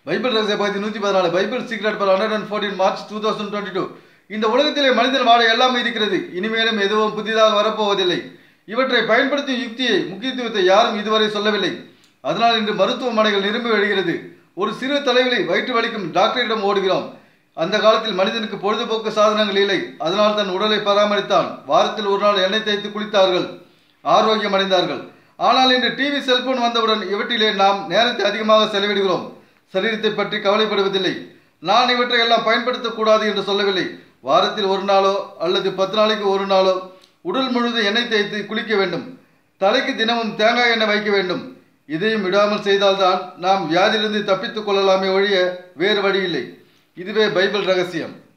Bible ரகசிய பகுதி நூற்றி பதினாலு Bible secret part hundred and fourteen March two thousand twenty two இந்த உலகத்திலே மனிதன் வாழ எல்லாமே இருக்கிறது இனிமேலும் எதுவும் புதிதாக வரப்போவதில்லை இவற்றை பயன்படுத்தும் யுக்தியை முக்கியத்துவத்தை யாரும் இதுவரை சொல்லவில்லை அதனால் இன்று மருத்துவமனைகள் நிரம்பி வருகிறது ஒரு சிறு தலைவலி வயிற்று வலிக்கும் டாக்டரிடம் ஓடுகிறோம் அந்த காலத்தில் மனிதனுக்கு பொழுதுபோக்கு சாதனங்கள் இல்லை அதனால் தன் உடலை பராமரித்தான் வாரத்தில் ஒரு நாள் எண்ணெய் தேய்த்து குளித்தார்கள் ஆரோக்கியம் அடைந்தார்கள் ஆனால் இன்று டிவி செல்போன் வந்தவுடன் இவற்றிலே நாம் நேரத்தை அதிகமாக செலவிடுகிறோம் சரீரத்தை பற்றி கவலைப்படுவதில்லை நான் இவற்றை எல்லாம் பயன்படுத்தக்கூடாது என்று சொல்லவில்லை வாரத்தில் ஒரு நாளோ அல்லது பத்து நாளைக்கு ஒரு நாளோ உடல் முழுவதும் எண்ணெய் தேய்த்து குளிக்க வேண்டும் தலைக்கு தினமும் தேங்காய் எண்ணெய் வைக்க வேண்டும் இதையும் விடாமல் செய்தால்தான் நாம் வியாதியிலிருந்து தப்பித்துக் கொள்ளலாமே ஒழிய வேறு வழி இல்லை இதுவே பைபிள் ரகசியம்